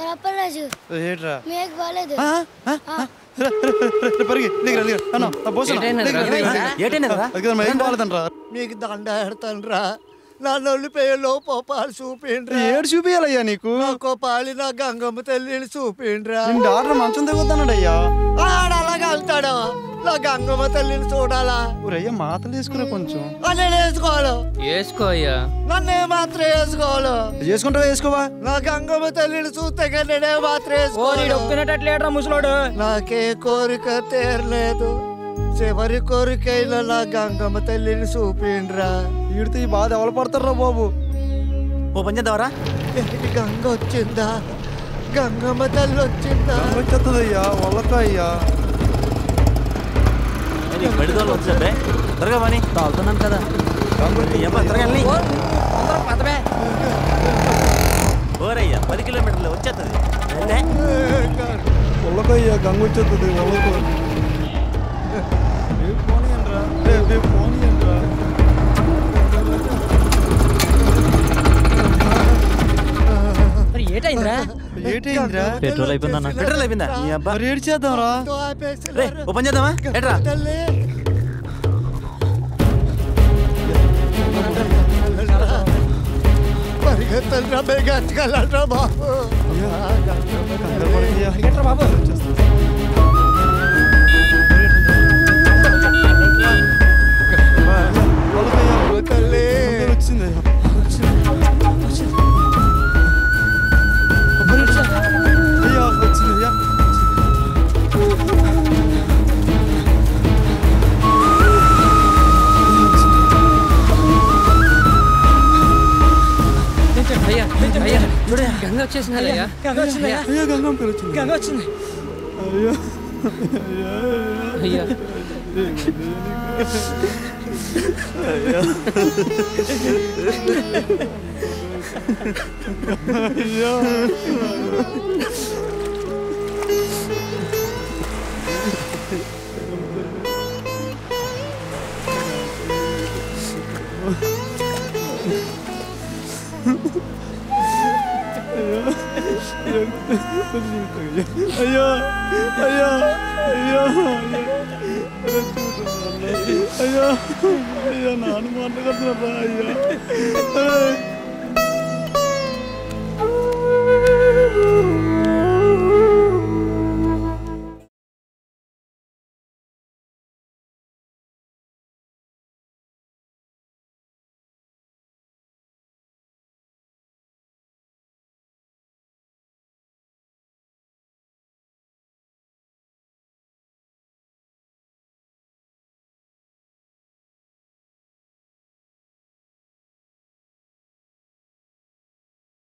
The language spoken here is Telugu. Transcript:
అప్పలరాజు ఏట్రా మీకు బాగాలేదు ఆ, ఆ, ఆ, రా, రా, రా, రా, పరిగి దిగరా దిగరా అన్న నా బోసన ఏటైనదిరా? ఏటైనదిరా? ఏం బాగాలేదంట్రా నీకు దండ ఎడతానురా నా నొల్లి పేయలో పోపాలు చూపిండ్రా ఏడు చూపియాలయ్యా నీకు నాకు పాలి నా గంగమ్మ తల్లిని చూపిండ్రా నేను డాక్టర్ మంచం దిగుతానండి అయ్యా ఆడ అలాగా అంటాడు నా గంగమ్మ తల్లిని చూడాలా ఊరయ్యా మాతలు తీసుకురా కొంచెం ఆ, నేను వేసుకోవాలి వేసుకో అయ్యా నన్ను మాత్రం వేసుకోవాలి చేసుకుంటావా వేసుకోవా నా గంగమ్మ తల్లిని చూస్తే కానీ నేనే మాత్రం వేసుకోవాలి ఒప్పినట్లేట్రా ముసలోడు నాకే కోరిక తీరలేదు చివరి కోరికైన నా గంగమ్మ తల్లిని చూపిండ్రా ఈడితే ఈ బాధ ఎవరు పడతారా బాబు ఓ పని చేద్దావరా ఎక్కడి గంగ వచ్చిందా గంగమ్మ తల్లి వచ్చిందా వచ్చేస్తుందయ్యా వాళ్ళకా అయ్యా మెడికల్ వచ్చే త్వరగా పని తాగుతున్నాం కదా ఏమ్మా, త్వరగా వెళ్ళి ఓరయ్యా పది కిలోమీటర్లు వచ్చేస్తుంది వాళ్ళకా అయ్యా గంగ వచ్చేస్తుంది వాళ్ళకు పోనీయండ్రా రే రే పోనీయండ్రా మరి ఏటైందిరా ఏటైందిరా పెట్రోల్ అయిపోయిందన్న పెట్రోల్ అయిపోయిందా ఈ అబ్బా మరి ఏడు చేద్దాంరా రే ఓ పని చేద్దామా ఎట్రా తల్లి పరిగెత్తల్రా బేగెత్తగలరా బాబు కంగారు పడకయ్యా. బాబు వాళ్ళకయ్యా. తల్లి అందరూ వచ్చిందయ్యా అయ్యా వచ్చిందయ్యా అయ్యా అయ్యా గంగ వచ్చేసింది అయ్యా గంగ వచ్చింది అయ్యా అయ్యా గంగమ్మ పేరు వచ్చింది గంగ వచ్చింది అయ్యా అయ్యా అయ్యా అయ్యా అయ్యా అయ్యా అయ్యా అయ్యా అయ్యా నాన్న మాట్లాడుతున్నారా అయ్యా